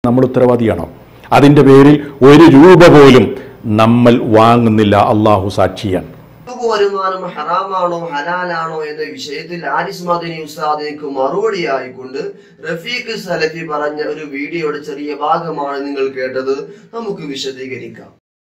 നമ്മൾ ഉത്തരവാദിയാണോ അതിൻ്റെ പേരിൽ ഒരു രൂപ പോലും നമ്മൾ വാങ്ങുന്നില്ല അള്ളാഹു സാക്ഷിയാണ് യൂട്യൂബ് വരുമാനം ഹറാമാണോ ഹലാലാണോ എന്ന വിഷയത്തിൽ ആരിസ് മദനി ഉസ്താദിന് മറുപടിയായിക്കൊണ്ട് റഫീഖ് സലഫി പറഞ്ഞ ഒരു വീഡിയോയുടെ ചെറിയ ഭാഗമാണ് നിങ്ങൾ കേട്ടത് നമുക്ക് വിശദീകരിക്കാം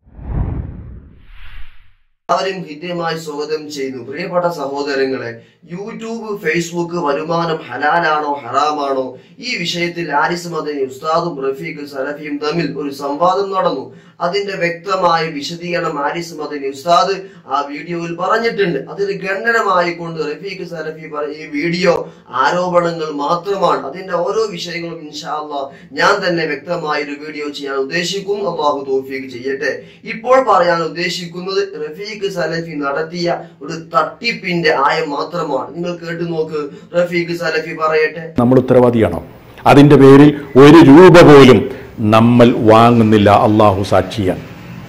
എല്ലാവരും ഹൃദ്യമായി സ്വാഗതം ചെയ്യുന്നു പ്രിയപ്പെട്ട സഹോദരങ്ങളെ യൂട്യൂബ് ഫേസ്ബുക്ക് വരുമാനം ഹലാലാണോ ഹറാമാണോ ഈ വിഷയത്തിൽ ആരിസ് മദനി ഉസ്താദും റഫീഖ് സലഫിയും തമ്മിൽ ഒരു സംവാദം നടന്നു അതിന്റെ വ്യക്തമായ വിശദീകരണം ആരിസ് മദനി ഉസ്താദ് ആ വീഡിയോയിൽ പറഞ്ഞിട്ടുണ്ട് അതിൽ ഗണ്യമായി കൊണ്ട് റഫീഖ് സലഫി പറ- ഈ വീഡിയോ ആരോപണങ്ങൾ മാത്രമാണ് അതിന്റെ ഓരോ വിഷയങ്ങളും ഇൻഷാല്ല ഞാൻ തന്നെ വ്യക്തമായ ഒരു വീഡിയോ ചെയ്യാൻ ഉദ്ദേശിക്കും അള്ളാഹു തോഫീക്ക് ചെയ്യട്ടെ ഇപ്പോൾ പറയാൻ ഉദ്ദേശിക്കുന്നത് റഫീഖ് സലഫി നടത്തിയ ഒരു തട്ടിപ്പിന്റെ ആയം മാത്രമാണ് നിങ്ങൾ കേട്ടു നോക്ക് റഫീഖ് സലഫി പറയട്ടെ നമ്മൾ ഉത്തരവാദിയാണോ അതിൻ്റെ പേരിൽ ഒരു രൂപ പോലും നമ്മൾ വാങ്ങുന്നില്ല അള്ളാഹു സാക്ഷിയാണ്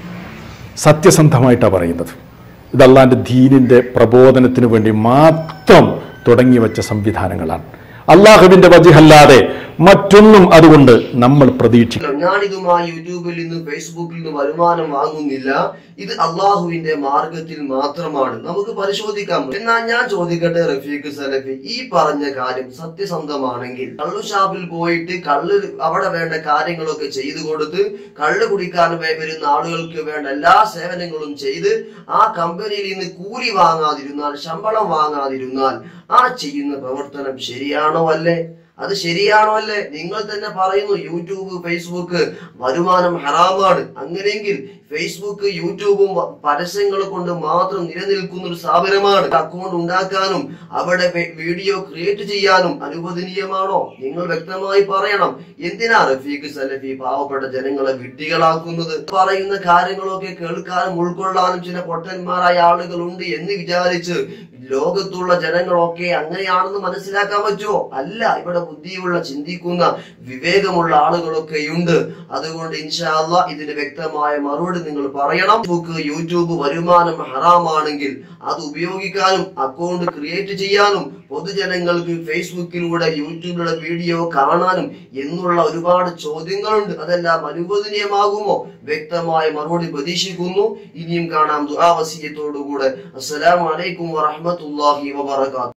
സത്യസന്ധമായിട്ടാണ് പറയുന്നത് ഇത് അള്ളാൻ്റെ ദീനിൻ്റെ പ്രബോധനത്തിന് വേണ്ടി മാത്രം തുടങ്ങി വെച്ച സംവിധാനങ്ങളാണ് അള്ളാഹുവിൻ്റെ വജിഹല്ലാതെ മറ്റൊന്നും അതുകൊണ്ട് നമ്മൾ പ്രതീക്ഷിക്കും ഞാനിതുമായി യൂട്യൂബിൽ നിന്ന് ഫേസ്ബുക്കിൽ നിന്ന് വരുമാനം വാങ്ങുന്നില്ല ഇത് അള്ളാഹുവിന്റെ മാർഗത്തിൽ മാത്രമാണ് നമുക്ക് പരിശോധിക്കാം എന്നാൽ ഞാൻ ചോദിക്കട്ടെ റഫീഖ് സലഫി ഈ പറഞ്ഞ കാര്യം സത്യസന്ധമാണെങ്കിൽ കള്ളു ഷാപ്പിൽ പോയിട്ട് കള്ള് അവിടെ വേണ്ട കാര്യങ്ങളൊക്കെ ചെയ്തു കൊടുത്ത് കള്ള് കുടിക്കാൻ വേ- വരുന്ന ആളുകൾക്ക് വേണ്ട എല്ലാ സേവനങ്ങളും ചെയ്ത് ആ കമ്പനിയിൽ നിന്ന് കൂലി വാങ്ങാതിരുന്നാൽ ശമ്പളം വാങ്ങാതിരുന്നാൽ ആ ചെയ്യുന്ന പ്രവർത്തനം ശരിയാണോ അല്ലേ അത് ശരിയാണോ അല്ലേ നിങ്ങൾ തന്നെ പറയുന്നു യൂട്യൂബ് ഫേസ്ബുക്ക് വരുമാനം ഹറാമാണ് അങ്ങനെയെങ്കിൽ ഫേസ്ബുക്ക് യൂട്യൂബും വ- പരസ്യങ്ങൾ കൊണ്ട് മാത്രം നിലനിൽക്കുന്ന ഒരു സ്ഥാപനമാണ് അക്കൗണ്ട് ഉണ്ടാക്കാനും അവിടെ വെ- വീഡിയോ ക്രിയേറ്റ് ചെയ്യാനും അനുവദനീയമാണോ നിങ്ങൾ വ്യക്തമായി പറയണം എന്തിനാ റഫീഖ് സലഫി പാവപ്പെട്ട ജനങ്ങളെ വിഡ്ഢികളാക്കുന്നത് പറയുന്ന കാര്യങ്ങളൊക്കെ കേൾക്കാനും ഉൾക്കൊള്ളാനും ചില പൊട്ടന്മാരായ ആളുകളുണ്ട് എന്ന് വിചാരിച്ച് ലോകത്തുള്ള ജനങ്ങളൊക്കെ അങ്ങനെയാണെന്ന് മനസ്സിലാക്കാൻ പറ്റുമോ അല്ല ഇവിടെ ബുദ്ധിയുള്ള ചിന്തിക്കുന്ന വിവേകമുള്ള ആളുകളൊക്കെയുണ്ട് അതുകൊണ്ട് ഇൻഷാല്ല ഇതിന് വ്യക്തമായ മറുപടി നിങ്ങൾ പറയണം ഫേസ്ബുക്ക് യൂട്യൂബ് വരുമാനം ഹറാമാണെങ്കിൽ അത് ഉപയോഗിക്കാനും അക്കൗണ്ട് ക്രിയേറ്റ് ചെയ്യാനും പൊതുജനങ്ങൾക്ക് ഫേസ്ബുക്കിലൂടെ യൂട്യൂബിലൂടെ വീഡിയോ കാണാനും എന്നുള്ള ഒരുപാട് ചോദ്യങ്ങളുണ്ട് അതെല്ലാം അനുവദനീയമാകുമോ വ്യക്തമായ മറുപടി പ്രതീക്ഷിക്കുന്നു ഇനിയും കാണാം ദുആവസിയത്തോടുകൂടെ അസ്സലാമു അലൈക്കും വറഹ്മത്തുള്ളാഹി വബറകാതുഹു